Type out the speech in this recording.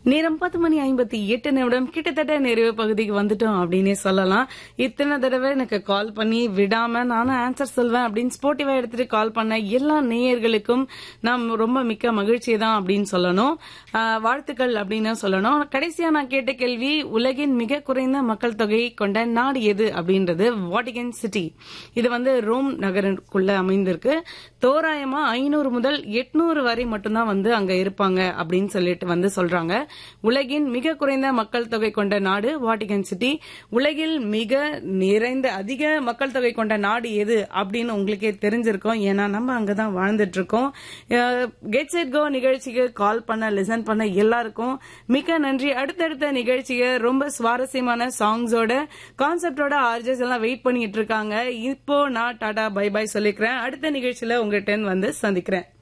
நேரம் பத்து மணி ஐம்பத்தி எட்டு நிமிடம் கிட்டத்தட்ட நிறைவு பகுதிக்கு வந்துட்டோம் அப்படின்னே சொல்லலாம் இத்தனை தடவை எனக்கு கால் பண்ணி விடாம நானும் ஆன்சர் சொல்வேன் அப்படின்னு ஸ்போர்ட்டிவா எடுத்துட்டு கால் பண்ண எல்லா நேயர்களுக்கும் நாம் ரொம்ப மிக்க மகிழ்ச்சி தான் அப்படின்னு சொல்லணும் ஆஹ் வாழ்த்துக்கள் அப்படின்னு சொல்லணும் கடைசியா நான் கேட்ட கேள்வி உலகின் மிக குறைந்த மக்கள் தொகை கொண்ட நாடு எது அப்படின்றது வாட்டிகன் சிட்டி இது வந்து ரோம் நகருக்குள்ள அமைந்திருக்கு தோராயமா ஐநூறு முதல் எட்நூறு வரை மட்டும்தான் வந்து அங்க இருப்பாங்க அப்படின்னு சொல்லிட்டு வந்து சொல்றாங்க உலகின் மிக குறைந்த மக்கள் தொகை கொண்ட நாடு வாட்டிகன் சிட்டி உலகில் மிக நிறைந்த அதிக மக்கள் தொகை கொண்ட நாடு எது அப்படின்னு உங்களுக்கே தெரிஞ்சிருக்கும் ஏன்னா நம்ம அங்கதான் வாழ்ந்துட்டு இருக்கோம் கெட் செட் கோ நிகழ்ச்சிக்கு கால் பண்ண லிசன் பண்ண எல்லாருக்கும் மிக்க நன்றி அடுத்தடுத்த நிகழ்ச்சியை ரொம்ப சுவாரஸ்யமான சாங்ஸோட கான்செப்டோட ஆர்ஜஸ் எல்லாம் வெயிட் பண்ணிட்டு இருக்காங்க இப்போ நான் டாடா பை பை சொல்லிக்கிறேன் அடுத்த நிகழ்ச்சியில உங்ககிட்ட வந்து சந்திக்கிறேன்